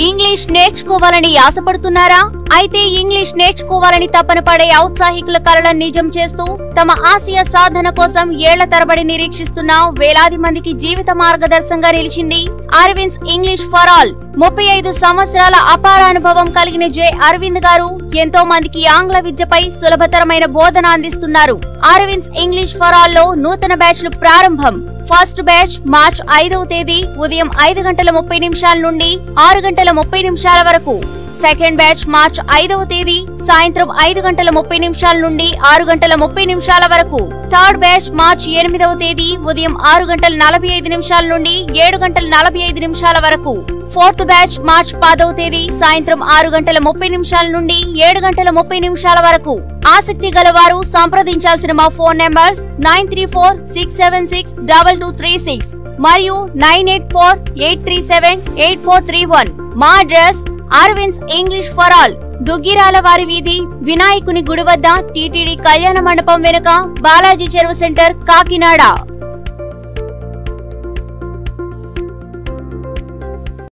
English నేర్చుకోవాలని ఆశపడుతున్నారా అయితే English నేర్చుకోవాలని తపన పడే ఔత్సాహికుల కలలను నిజం చేస్తూ తమ ఆశయ సాధన కోసం ఏళ్ల తరబడి నిరీక్షిస్తున్న వేలాది మందికి జీవిత మార్గదర్శంగా నిలిచింది అరవింద్ ఇంగ్లీష్ ఫర్ ఆల్ ముప్పై ఐదు సంవత్సరాల అపార అనుభవం కలిగిన జె అరవింద్ గారు ఎంతో మందికి ఆంగ్ల విద్యపై సులభతరమైన బోధన అందిస్తున్నారు అరవింద్ ఇంగ్లీష్ ఫర్ ఆల్ లో నూతన బ్యాచ్ లు ప్రారంభం ఫస్ట్ బ్యాచ్ మార్చ్ ఐదవ తేదీ ఉదయం ఐదు గంటల ముప్పై నిమిషాల నుండి ఆరు గంటల ముప్పై నిమిషాల వరకు సెకండ్ బ్యాచ్ మార్చ్ ఐదవ తేదీ సాయంత్రం ఐదు గంటల ముప్పై నిమిషాల నుండి ఆరు గంటల ముప్పై నిమిషాల వరకు థర్డ్ బ్యాచ్ మార్చ్ ఎనిమిదవ తేదీ ఉదయం ఆరు గంటల నలభై ఐదు నిమిషాల నుండి ఏడు గంటల నలభై ఐదు నిమిషాల వరకు ఫోర్త్ బ్యాచ్ మార్చ్ పదవ తేదీ సాయంత్రం ఆరు గంటల ముప్పై నిమిషాల నుండి ఏడు గంటల ముప్పై నిమిషాల వరకు ఆసక్తి గలవారు సంప్రదించాల్సిన మా phone numbers nine three four six seven six double two three six మరియు nine eight four eight three seven eight four three one మా address Aravind English for all Duggirala వారి వీధి వినాయకుని గుడి వద్ద టీటీడీ కళ్యాణ మండపం వెనుక బాలాజీ చెరువు సెంటర్ కాకినాడ